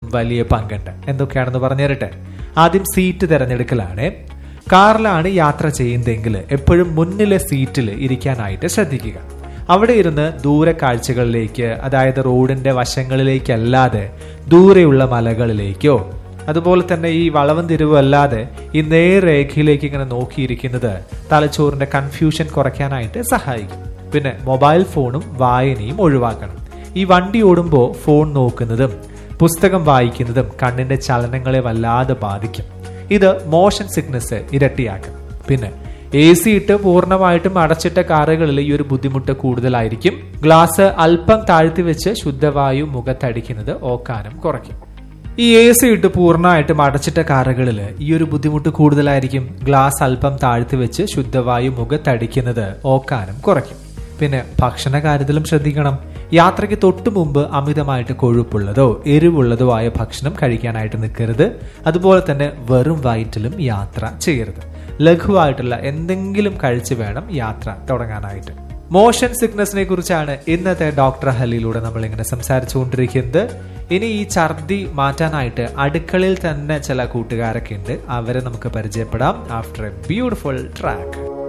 വലിയ പങ്കുണ്ട് എന്തൊക്കെയാണെന്ന് പറഞ്ഞു തരട്ടെ ആദ്യം സീറ്റ് തിരഞ്ഞെടുക്കലാണ് കാറിലാണ് യാത്ര ചെയ്യുന്നതെങ്കിൽ എപ്പോഴും മുന്നിലെ സീറ്റിൽ ഇരിക്കാനായിട്ട് ശ്രദ്ധിക്കുക അവിടെ ഇരുന്ന് ദൂരെ കാഴ്ചകളിലേക്ക് അതായത് റോഡിന്റെ വശങ്ങളിലേക്കല്ലാതെ ദൂരെയുള്ള മലകളിലേക്കോ അതുപോലെ തന്നെ ഈ വളവും തിരിവും അല്ലാതെ ഈ നേർരേഖയിലേക്ക് ഇങ്ങനെ നോക്കിയിരിക്കുന്നത് തലച്ചോറിന്റെ കൺഫ്യൂഷൻ കുറയ്ക്കാനായിട്ട് സഹായിക്കും പിന്നെ മൊബൈൽ ഫോണും വായനയും ഒഴിവാക്കണം ഈ വണ്ടി ഓടുമ്പോൾ ഫോൺ നോക്കുന്നതും പുസ്തകം വായിക്കുന്നതും കണ്ണിന്റെ ചലനങ്ങളെ വല്ലാതെ ബാധിക്കും ഇത് മോഷൻ സിക്നസ് ഇരട്ടിയാക്കും പിന്നെ എ സി ഇട്ട് പൂർണ്ണമായിട്ടും അടച്ചിട്ട കാറുകളിൽ ഈ ഒരു ബുദ്ധിമുട്ട് കൂടുതലായിരിക്കും ഗ്ലാസ് അല്പം താഴ്ത്തി വെച്ച് ശുദ്ധവായു മുഖത്തടിക്കുന്നത് ഓക്കാനും കുറയ്ക്കും ഈ എ സി ഇട്ട് പൂർണ്ണമായിട്ടും അടച്ചിട്ട കാറുകളിൽ ഈ ഒരു ബുദ്ധിമുട്ട് കൂടുതലായിരിക്കും ഗ്ലാസ് അല്പം താഴ്ത്തി വെച്ച് ശുദ്ധവായു മുഖത്തടിക്കുന്നത് ഓക്കാനും കുറയ്ക്കും പിന്നെ ഭക്ഷണ കാര്യത്തിലും ശ്രദ്ധിക്കണം യാത്രയ്ക്ക് തൊട്ടു മുമ്പ് അമിതമായിട്ട് കൊഴുപ്പുള്ളതോ എരിവുള്ളതോ ആയ ഭക്ഷണം കഴിക്കാനായിട്ട് നിൽക്കരുത് അതുപോലെ തന്നെ വെറും വയറ്റിലും യാത്ര ചെയ്യരുത് ലഘുവായിട്ടുള്ള എന്തെങ്കിലും കഴിച്ച് വേണം യാത്ര തുടങ്ങാനായിട്ട് മോഷൻ സിക്നസിനെ കുറിച്ചാണ് ഇന്നത്തെ ഡോക്ടർ ഹലിയിലൂടെ നമ്മൾ ഇങ്ങനെ സംസാരിച്ചുകൊണ്ടിരിക്കുന്നത് ഇനി ഈ ഛർദി മാറ്റാനായിട്ട് അടുക്കളയിൽ തന്നെ ചില കൂട്ടുകാരൊക്കെ ഉണ്ട് അവരെ നമുക്ക് പരിചയപ്പെടാം ആഫ്റ്റർ എ ബ്യൂട്ടിഫുൾ ട്രാക്ക്